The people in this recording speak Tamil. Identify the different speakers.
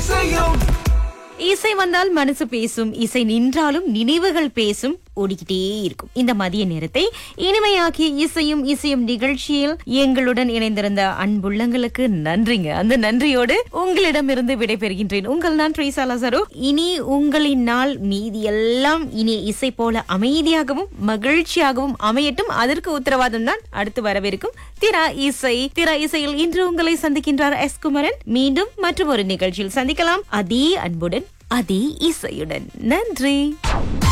Speaker 1: இசையும்
Speaker 2: இசை வந்தால் மனசு பேசும் இசை நின்றாலும் நினைவுகள் பேசும் ஓடிக்கிட்டே இருக்கும் இந்த மதிய நேரத்தை இனிமையாக்கி இசையும் இசையும் நிகழ்ச்சியில் எங்களுடன் இணைந்திருந்த அன்புள்ளங்களுக்கு நன்றிங்க அந்த நன்றியோடு உங்களிடமிருந்து விடைபெறுகின்றேன் உங்கள் நான் ட்ரீசா லசரு இனி உங்களின் நாள் மீதி எல்லாம் இனி இசை போல அமைதியாகவும் மகிழ்ச்சியாகவும் அமையட்டும் அதற்கு உத்தரவாதம் தான் அடுத்து வரவிருக்கும் திரா இசை திரா இசையில் இன்று உங்களை சந்திக்கின்றார் எஸ் குமரன் மீண்டும் மற்றும் ஒரு நிகழ்ச்சியில் சந்திக்கலாம் அதே அன்புடன் அதே இசையுடன் நன்றி